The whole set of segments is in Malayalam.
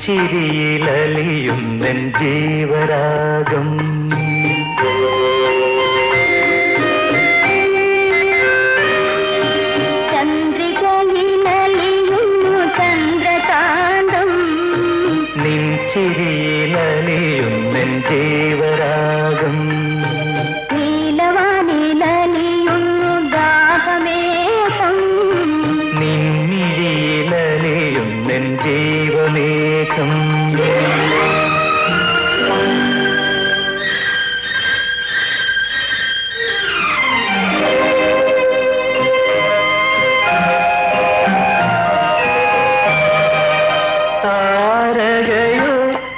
ചിരിയിലലിയുന്നൻ ജീവരാഗം ചന്ദ്രികയിലലിയുന്നു ചന്ദ്രകാന്തം നിൻ ചിരിയിലലിയുന്നൻ ജീവരാഗം നീലവാനിലലിയുന്നു ദാഹമേഘം നിന്നിഴിയിലലിയുന്നൻ ജീവമേഘം താരകയോ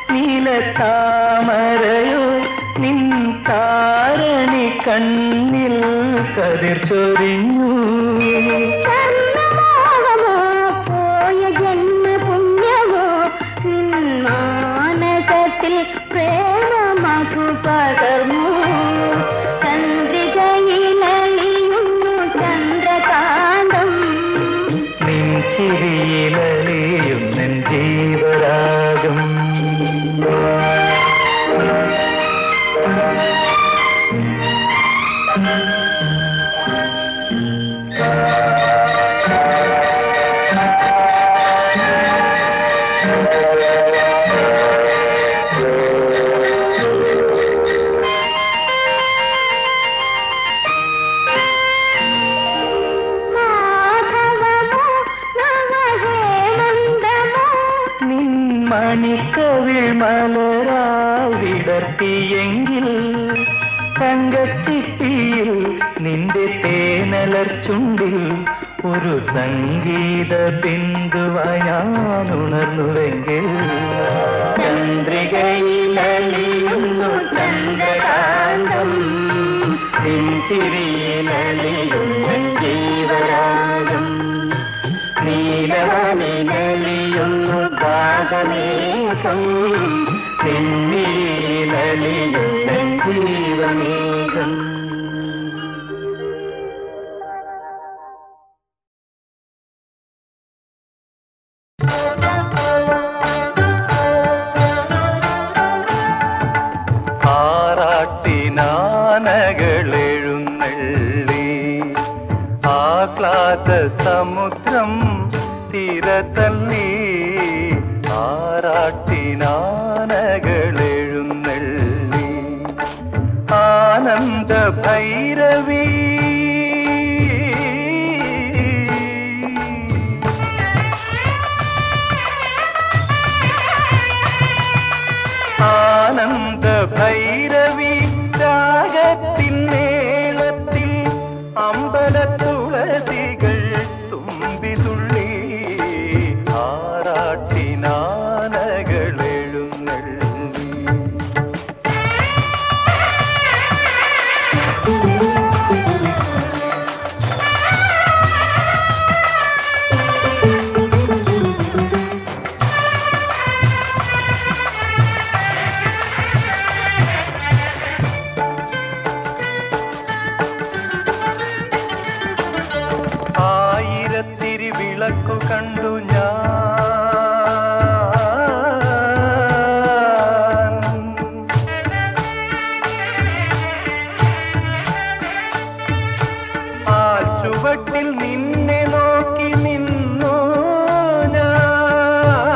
നീലത്താമരയോ നിൻ താരണി കണ്ണിൽ കതിർ ചൊരിഞ്ഞു ചർമ്മമോഹമോ പോയ ജന്മപുണ്യമോ നിൻ മാനസത്തിൽ പ്രേമമധു പകർന്നു ചന്ദ്രികയിലലിയുന്നു ചന്ദ്രകാന്തം നിൻ ചിരിയിലലിയും നിൻ ജീവരാഗം മാധവമോ നവഹേമന്തമോ നിൻ മണിക്കവിൾ മലരാവിടർത്തിയെങ്കിൽ തങ്കച്ചിപ്പിയിൽ നിന്റെ തേനലർ ചുണ്ടിൽ ഒരു സംഗീത ബിന്ദുവായി ഞാൻ ഉണർന്നുവെങ്കിൽ ചന്ദ്രികയിലലിയുന്നു ചന്ദ്രകാന്തം ചിരിയിലലിയുന്നു ജീവരാഗം നീലവനിലലിയുന്നു ഭാഗമേഘം പിന്നിലലിയുന്നു ജീവമേഘം ആറാട്ടിനാനകളെഴുന്നള്ളി ആഹ്ലാദ സമുദ്രം തീരത്തള്ളി ആറാട്ടിനാനകളെഴുന്നള്ളി ആനന്ദ ഭൈരവി ആനന്ദ ഭൈരവി രാഗത്തിൻ മേളത്തിൽ അമ്പല തുളസികൾ തുമ്പിതുള്ളി ആറാട്ടിനാനകളെഴുന്നള്ളി ആയിരത്തിരി വിളക്കു കണ്ടു ഞാൻ ആ ചുവട്ടിൽ നിന്നെ നോക്കി നിന്നു ഞാൻ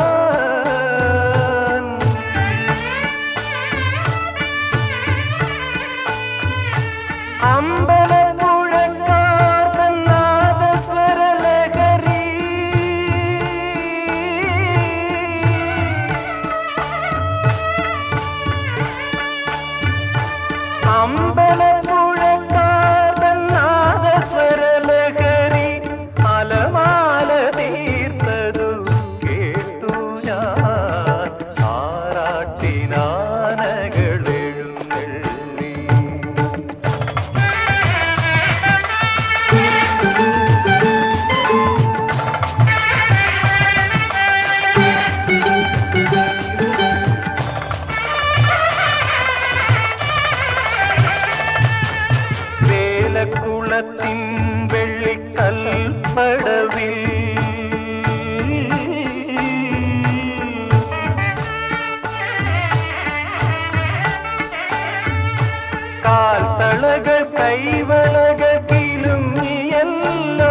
അമ്പലപ്പുഴക്കാർന്നാദസ്വരലഹരി അമ്പലപ്പുഴക്കാർന്നാദസ്വരലഹരി അലമാല തീർത്തതു കേട്ടു ഞാൻ ആറാട്ടിനാനകളെഴുന്നള്ളി വേലക്കുളത്തിൻ വെള്ളിക്കൽപ്പടവിൽ കൈകൾ കൈവളകൾ കിലുങ്ങിയല്ലോ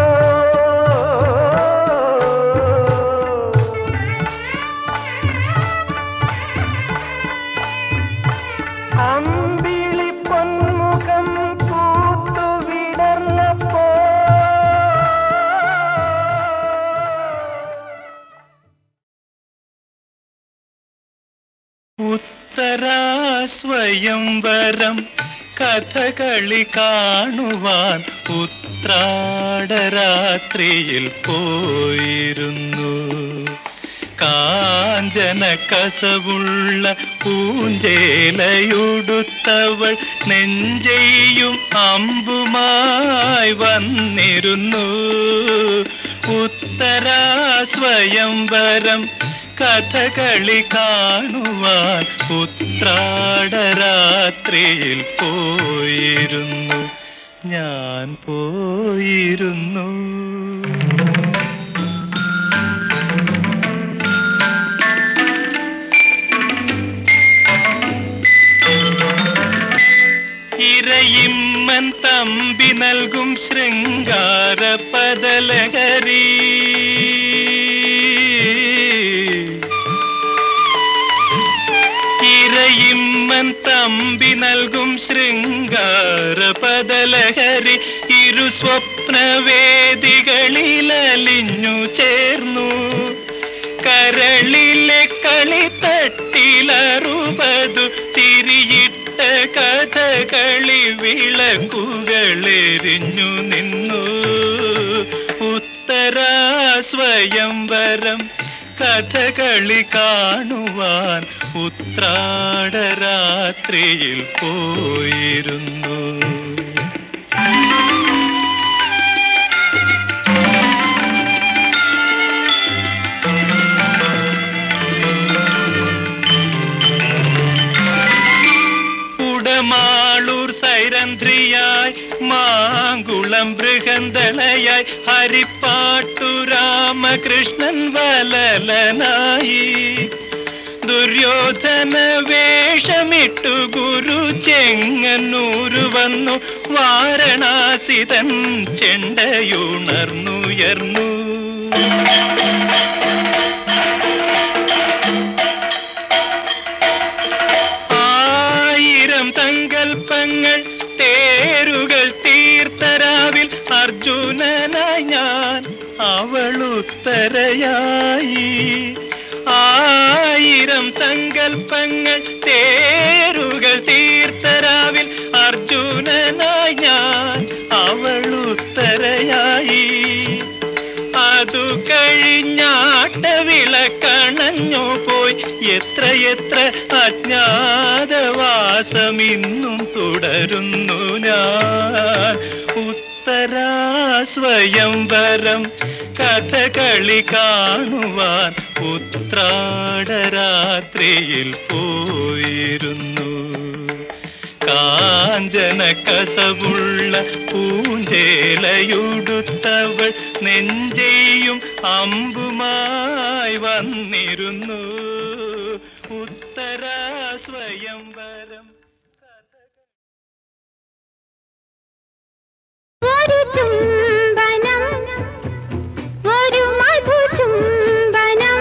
അമ്പിളി പൊന്മുഖം പൂത്തു വിടർന്നപ്പോ ഉത്തരാസ്വയംവരം കഥകളി കാണുവാൻ ഉത്രാടരാത്രിയിൽ പോയിരുന്നു കാഞ്ചന കസവുള്ള പൂഞ്ചേലയുടുത്തവൾ നെഞ്ചെയ്യും അമ്പുമായി വന്നിരുന്നു ഉത്തരാസ്വയംവരം കഥകളി കാണുവാൻ ഉത്രാടരാത്രിയിൽ പോയിരുന്നു ഞാൻ പോയിരുന്നു ഇരയിമ്മൻ തമ്പി നൽകും ശൃംഗാര പദലഹരി ഇരയിമ്മൻ തമ്പി നൽകും ശൃംഗാര പദലഹരി ഇരു സ്വപ്നവേദികളിൽ അലിഞ്ഞു ചേർന്നു കരളിലെ കളി തട്ടിലറുപതു തിരിയിട്ട കഥകളി വിളക്കുകളെരിഞ്ഞു നിന്നു ഉത്തരാസ്വയംവരം കഥകളി കാണുവാൻ ഉത്രാടരാത്രിയിൽ പോയിരുന്നു കുടമാളൂർ സൈരന്ധ്രിയായി മാങ്കുളം ബൃഹന്തളയായി ഹരിപ്പാട്ടു രാമകൃഷ്ണൻ വലലനായി ദുര്യോധന വേഷമിട്ടു ഗുരു ചെങ്ങന്നൂരു വന്നു വാരണാസിതൻ ചെണ്ടയുണർന്നുയർന്നു ആയിരം സങ്കൽപ്പങ്ങൾ തേരുകൾ തീർത്തരാവിൽ അർജുനനായി ഞാൻ അവളുത്തരയായി ആയിരം സങ്കൽപ്പങ്ങൾ തേരുകൾ തീർത്തരാവിൽ അർജുനനായി ഞാൻ അവളുത്തരയായി അതു കഴിഞ്ഞാട്ട വിളക്കണഞ്ഞു പോയി എത്ര എത്ര അജ്ഞാതവാസമിന്നും തുടരുന്നു ഞാൻ ഉത്തരാസ്വയംവരം കഥകളി കാണുവാൻ ഉത്രാടരാത്രിയിൽ പോയിരുന്നു കാഞ്ചന കസവുള്ള പൂഞ്ചേലയുടുത്തവൾ നെഞ്ചെയും അമ്പുമായി വന്നിരുന്നു ഉത്തരാ സ്വയംവരം ഒരു ചുംബനം ഒരു മധുചുംബനം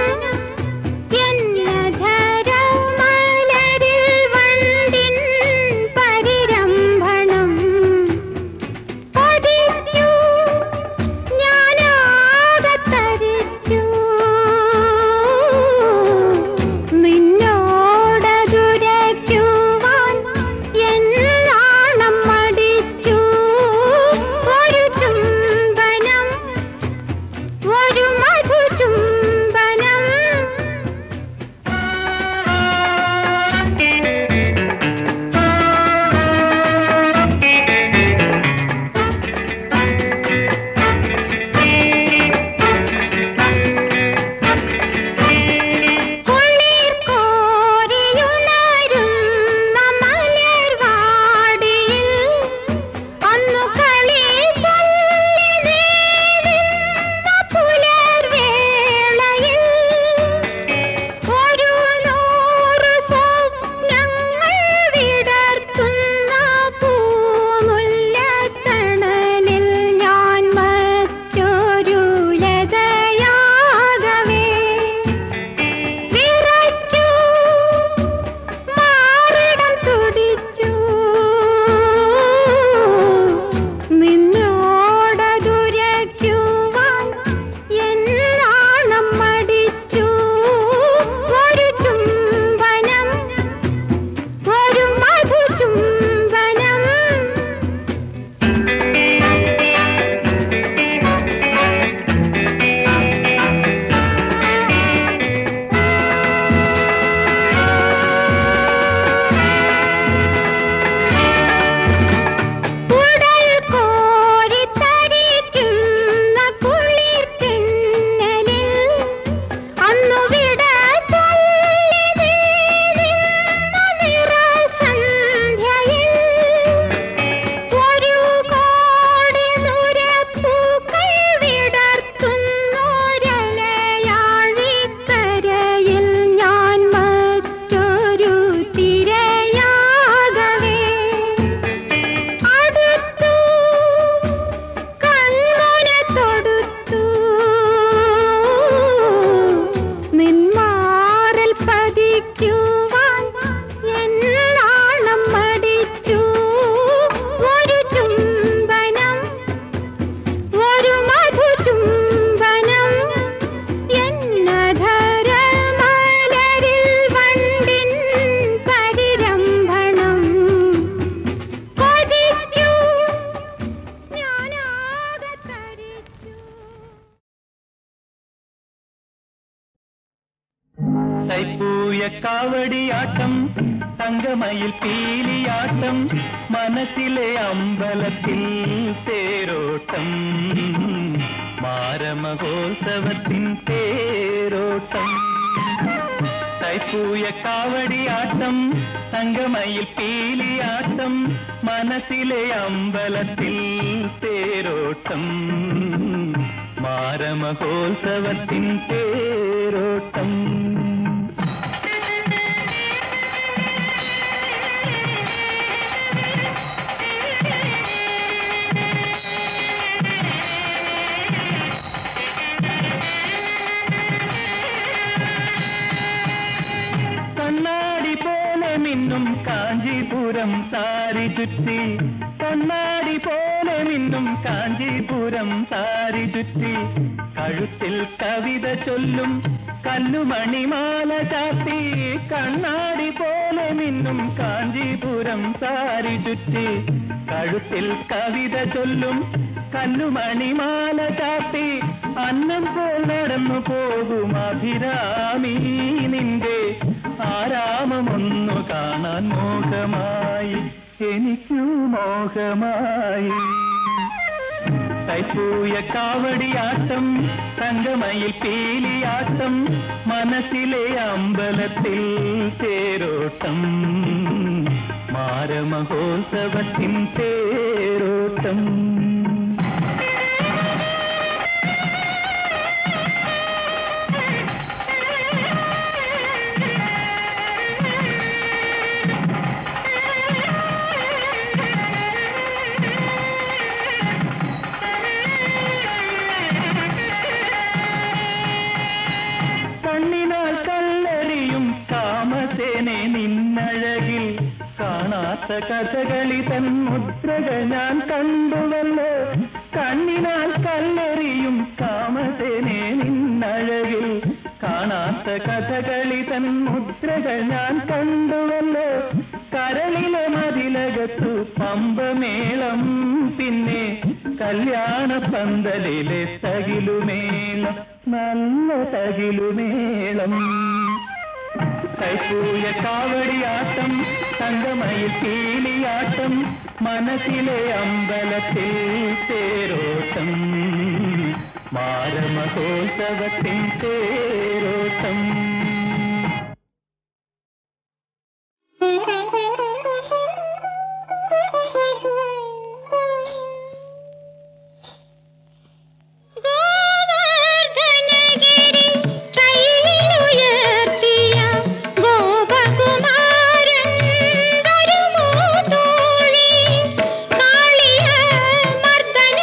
എന്നധരമലരിൽ വണ്ടിൻ പരിരംഭണം കൊതിച്ചു ഞാനാകത്തരിച്ചു നിന്നോടതുരയ്ക്കുവാൻ കാവടിയാട്ടം തങ്കമയിൽ പീലിയാട്ടം മനസ്സിലെ അമ്പലത്തിൽ തേരോട്ടം മാരമഹോത്സവത്തിൻ തേരോട്ടം തൈപ്പൂയ കാവടിയാട്ടം തങ്കമയിൽ പീലിയാട്ടം മനസ്സിലെ അമ്പലത്തിൽ തേരോട്ടം മാരമഹോത്സവത്തിൻ തേരോട്ടം കണ്ണാടി പോലെ മിന്നും കാഞ്ചീപുരം സാരി ചുറ്റി കണ്ണാടി പോലെ മിന്നും കാഞ്ചീപുരം സാരി ചുറ്റി കഴുത്തിൽ കവിത ചൊല്ലും കല്ലുമണിമാല ചാത്തി കണ്ണാടി പോലെ മിന്നും കാഞ്ചീപുരം സാരി ചുറ്റി കഴുത്തിൽ കവിത ചൊല്ലും കല്ലുമണിമാല ചാത്തി അന്നം പോൽ നടന്നു പോകും അഭിരാമി നിന്റെ ആരാമമൊന്നു കാണാൻ മോഹമായി എനിക്കു മോഹമായി തൈപ്പൂയ കാവടിയാട്ടം തങ്കമയിൽ പീലിയാട്ടം മനസ്സിലെ അമ്പലത്തിൽ തേരോട്ടം മാരമഹോത്സവത്തിൻ തേരോട്ടം കണ്ണിനാൽ കല്ലെറിയും കാമസേനെ നിന്നഴകിൽ കാണാത്ത കഥകളി തൻ മുദ്രകൾ ഞാൻ കണ്ടുവല്ലോ കണ്ണിനാൽ കല്ലെറിയും കാമസേനെ നിന്നഴകിൽ കാണാത്ത കഥകളി തൻ മുദ്രകൾ ഞാൻ കണ്ടുവല്ലോ കരളിലെ മതിലകത്തു പമ്പമേളം പിന്നെ കല്യാണ പന്തലിലെ തകിലുമേളം നല്ല തകിലുമേളം കൈപ്പൂയ കാവടിയാട്ടം തങ്കമയിൽ പീലിയാട്ടം മനസ്സിലെ അമ്പലത്തിൽ തേരോട്ടം മാരമഹോത്സവത്തിൻ തേരോട്ടം ഗോവർദ്ധനഗിരി കൈയിലുയർത്തിയ ഗോപകുമാരൻ വരുമോ തോഴി കാളിയ മർദ്ദന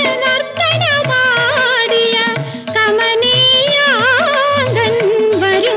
നർത്തനമാടിയ കമനീയാങ്കൻ വരുമോ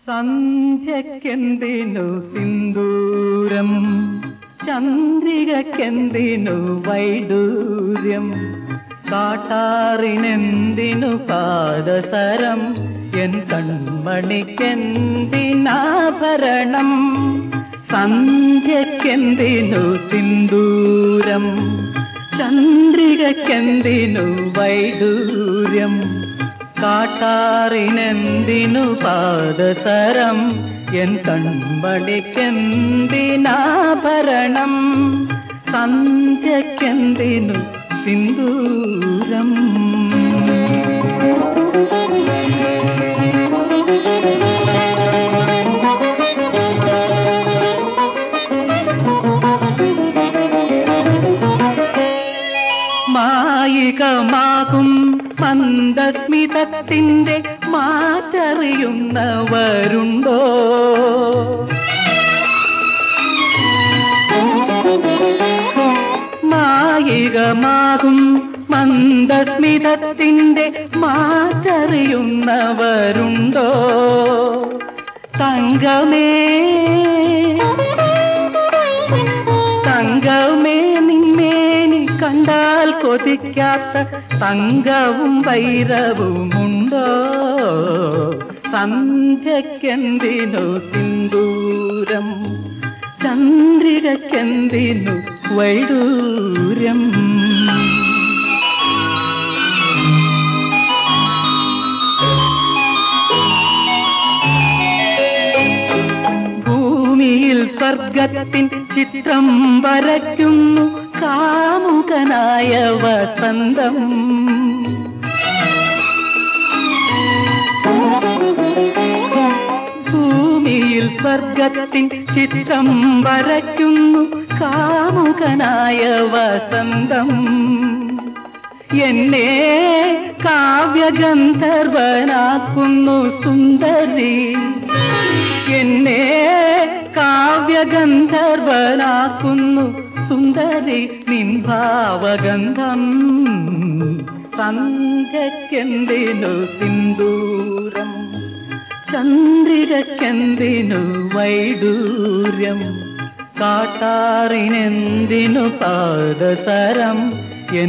സന്ധ്യക്കെന്തിനു സിന്ദൂരം ചന്ദ്രികക്കെന്തിനു വൈഡൂര്യം കാട്ടാറിനെന്തിനു പാദസരം എൻ കൺമണിക്കെന്തിനാഭരണം സന്ധ്യക്കെന്തിനു സിന്ദൂരം ചന്ദ്രികക്കെന്തിനു വൈഡൂര്യം കാട്ടാറിനെന്തിനു പാദസരം എൻ കൺമണിക്കെന്തിനാഭരണം സന്ധ്യക്കെന്തിനു സിന്ദൂരം മായികമാകും മന്ദസ്മിതത്തിന്റെ മാറ്ററിയുന്നവരുണ്ടോ മായികമാകും മന്ദസ്മിതത്തിന്റെ മാറ്ററിയുന്നവരുണ്ടോ തങ്കമേ തങ്കമേ നിന്നേനി കണ്ടാൽ കൊതിക്കാത്ത തങ്കവും വൈരവുമുണ്ടോ സന്ധ്യക്കെന്തിനു സിന്ദൂരം ചന്ദ്രികക്കെന്തിനു വൈഡൂര്യം ഭൂമിയിൽ സ്വർഗത്തിൻ ചിത്രം വരയ്ക്കുന്നു കാമുകനായ വസന്തം ഭൂമിയിൽ സ്വർഗത്തിൻ ചിത്രം വരയ്ക്കുന്നു കാമുകനായ വസന്തം എന്നെ കാവ്യഗന്ധർവനാക്കുന്നു സുന്ദരി എന്നെ കാവ്യഗന്ധർവനാക്കുന്നു സുന്ദരി നിൻഭാവഗന്ധം സന്ധ്യക്കെന്തിനു സിന്ദൂരം ചന്ദ്രികക്കെന്തിനു വൈഡൂര്യം കാട്ടാറിനെന്തിനു പാദസരം എൻ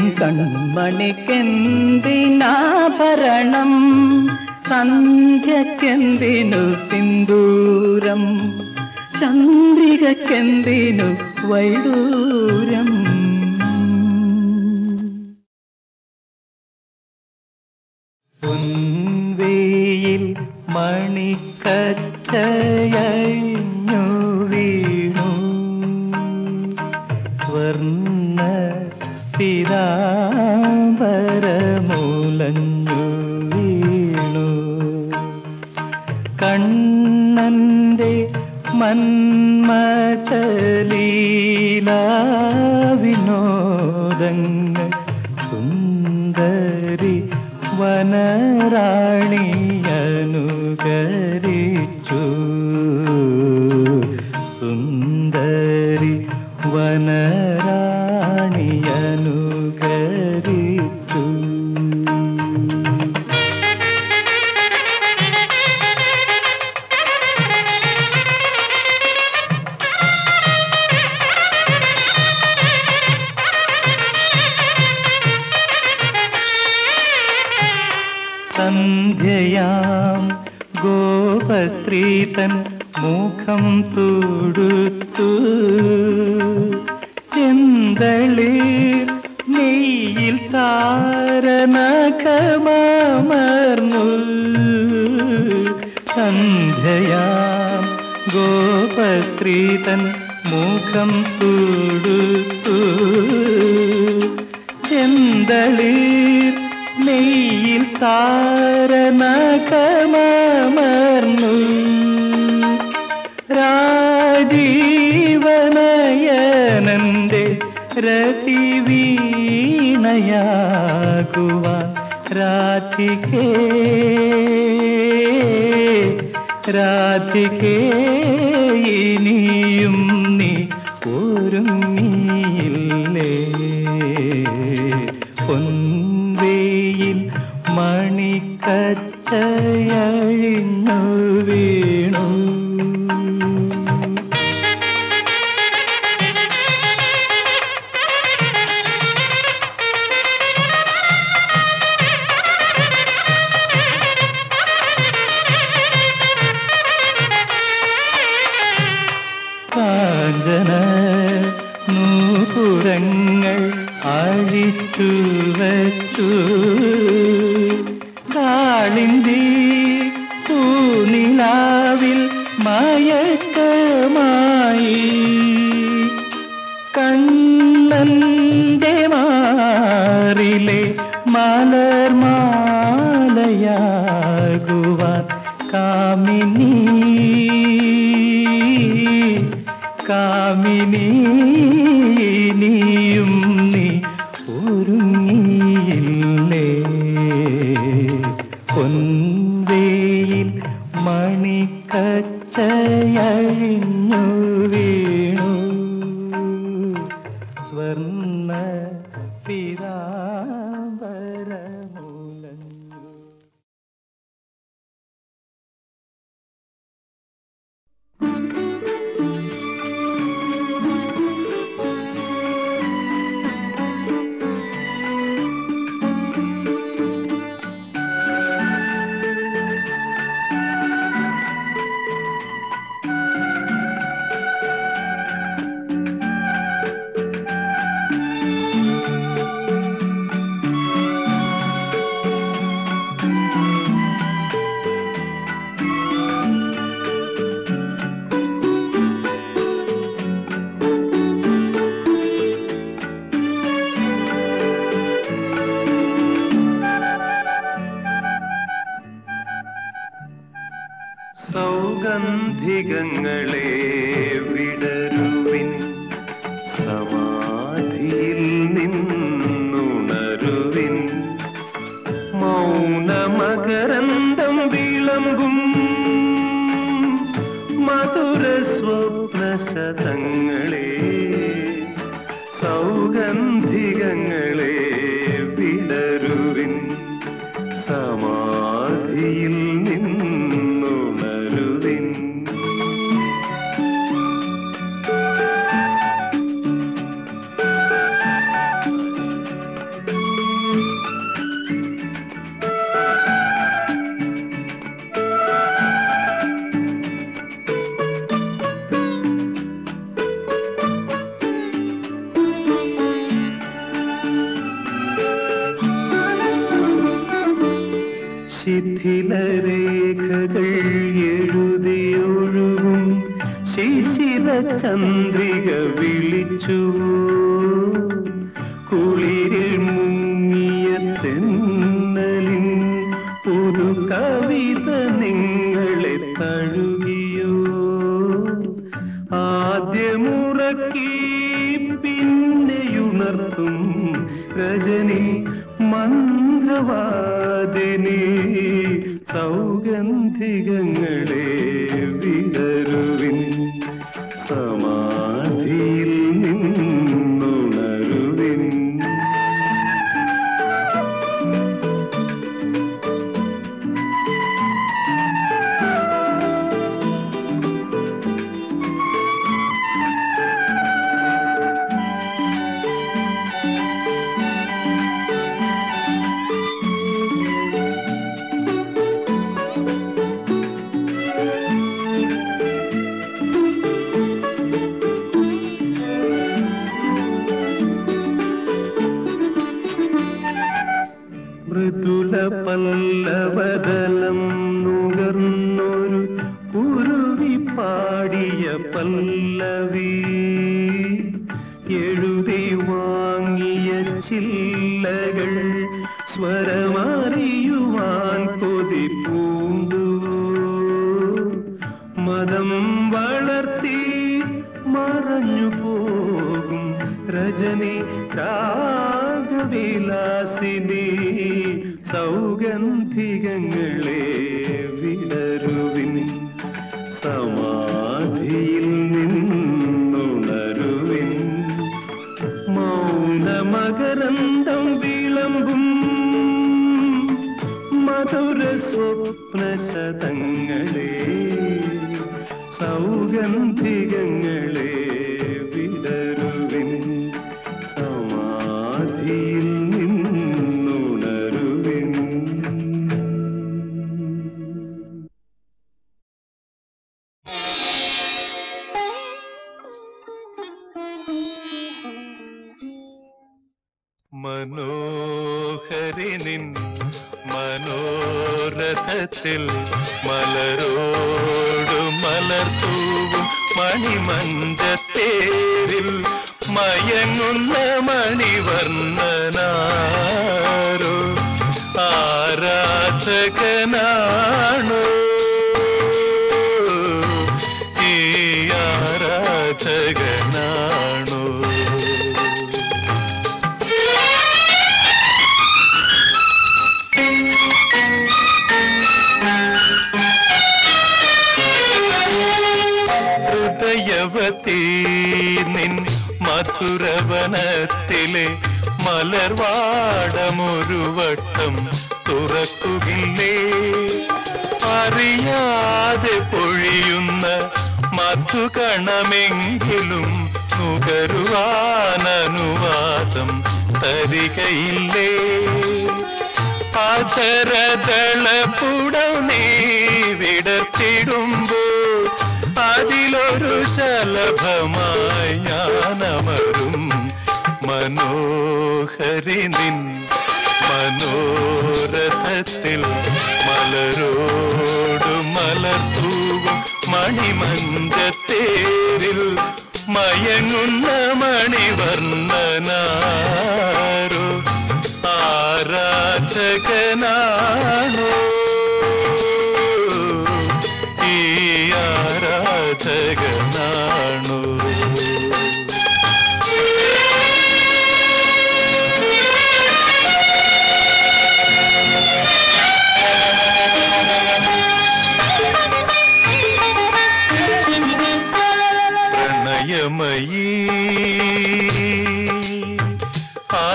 കൺമണിക്കെന്തിനാഭരണം സന്ധ്യക്കെന്തിനു സിന്ദൂരം ചന്ദ്രികക്കെന്തിനു വൈഡൂര്യം പൊൻവേയിൽ മണിക്കച്ചയഞ്ഞു വീണു സ്വർണ്ണ പിതാംബരമൂലഞ്ഞു വീണു കണ്ണന്റെ മന്മചലീല വിനോദങ്ങൾ സുന്ദരി വനറാണിയനുകരിച്ചു സുന്ദരി വനറാണിയനുകരിച്ചു സന്ധ്യയാം ഗോപസ്ത്രീതൻ മുഖം തുടുത്തു ചെന്തളിർ നെയ്യിൽ താരനഖമർന്നു സന്ധ്യയാം ഗോപസ്ത്രീതൻ മുഖം തുടുത്തു ചെന്തളിർ നെയ്യിൽ താരനഖമർന്നു രാജീവനയനന്റെ രതിവീണയാകുവാൻ രാധികേ രാധികേ ഇനിയും നീ ഒരുങ്ങിയില്ലേ പൊൻവേയിൽ മണിക്കച്ചയഴിഞ്ഞു വീണു കണ്ണായി കണ്ണന്റെ മാറിലെ മലർമാലയാകുവാൻ കാമിനി കാമിനി നീയും നീ ഒരുങ്ങിയില്ലേ പൊൻവേയിൽ മണിക്കച്ചയഴിഞ്ഞു വീണു സ്വർണ്ണ പീതാംബരമുലഞ്ഞു സൗഗന്ധികങ്ങളെ വിടരുവിൻ സമാധിയിൽ നിന്നുണരുവിൻ മൗനമകരന്തം വിളമ്പും മധുര സ്വപ്നശതങ്ങളെ സൗഗന്ധികങ്ങളെ വിടരുവിൻ സമാധിയിൽ നിന്നുണരുവിൻ ശിഥിലരേഖകൾ എഴുതിയൊഴുകും ശിശിര ചന്ദ്രിക വിളിച്ചു കുളിരിൽ മുങ്ങിയ തെന്നലിൻ പുതു കവിത നിങ്ങളെ തഴുകിയോ ആദ്യമുറക്കി പിന്നെയുണർത്തും രജനി മന്ത്രവാദിനി സൗഗന്ധികങ്ങളെ വിടരുവിൻ സമാധിയിൽ നിന്നുണരുവിൻ മൃദുല പല്ലവദലം നുകർന്നൊരു കുരുവി പാടിയ പല്ലവി എഴുതി വാങ്ങിയ ചില്ലകൾ സ്വരമറിയുവാൻ കൊതി പൂണ്ടു മതം വളർത്തി മറഞ്ഞു പോകും രജനി രാഗവിലാസിനി സൗഗന്ധികങ്ങളെ വിടരുവിൻ സമാധിയിൽ നിന്നുണരുവിൻ മൗനമകരന്തം വിളമ്പും മധുര സ്വപ്നശതങ്ങളെ സൗഗന്ധികങ്ങളെ വിടരുവിൻ സമാധിയിൽ നിന്നുണരുവിൻ മനോഹരിനിൻ മനോരഥത്തിൽ മലരോട് മലർത്തൂവും മണിമഞ്ചത്തേരിൽ മയങ്ങുന്ന മണിവർണ്ണനാരോ ആരാധകനാണോ ഈ ആരാധകനാണോ ഹൃദയവതീ നിൻ മധുരവനത്തിലെ മലർവാടമൊരു വട്ടം തുറക്കുകില്ലേ അറിയാതെ പൊഴിയുന്ന മധുകണമെങ്കിലും നുകരുവാനനുവാദം തരികയില്ലേ അധരദളപ്പുടം നീ വിടർത്തിടുമ്പോൾ അതിലൊരു ശലഭമായി ഞാനമരും മനോഹരി നിൻ മനോരഥത്തിൽ മലരോട് മലർത്തൂവും മണിമഞ്ചത്തേരിൽ മയങ്ങുന്ന മണിവർണ്ണനാരോ ആരാധകനാണോ ഈ ആരാധകനാണോ പ്രണയമയീ ആ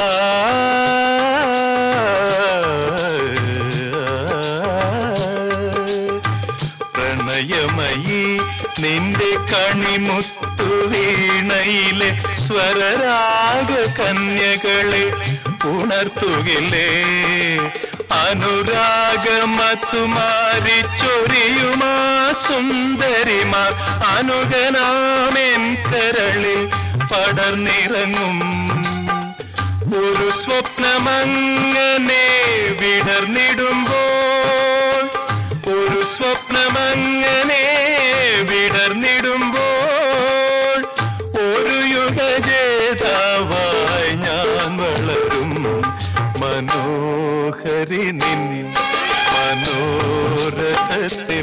പ്രണയമയീ നിന്റെ കണിമുത്തു വീണയിലെ സ്വരരാഗ കന്യകളെ ഉണർത്തുകില്ലേ അനുരാഗമത്തുമാരി ചൊരിയുമാ സുന്ദരിമാർ അനുഗനാമെൻ കരളിൽ പടർന്നിറങ്ങും ഒരു സ്വപ്നമങ്ങനെ വിടർന്നിടുമ്പോൾ ഒരു സ്വപ്നമങ്ങനെ വിടർന്നിടുമ്പോൾ ഒരു യുഗജേതാവായി ഞാൻ വളരും മനോഹരി നിൻ മനോരഥത്തിൽ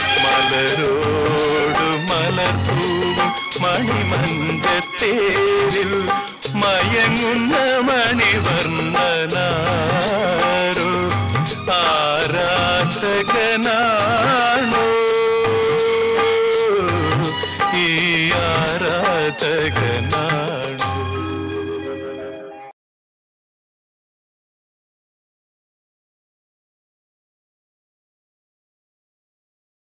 മലരോട് മലർത്തൂവും മണിമഞ്ചത്തേരിൽ മയങ്ങുന്ന മണിവർണ്ണനാരോ ആരാധകനാ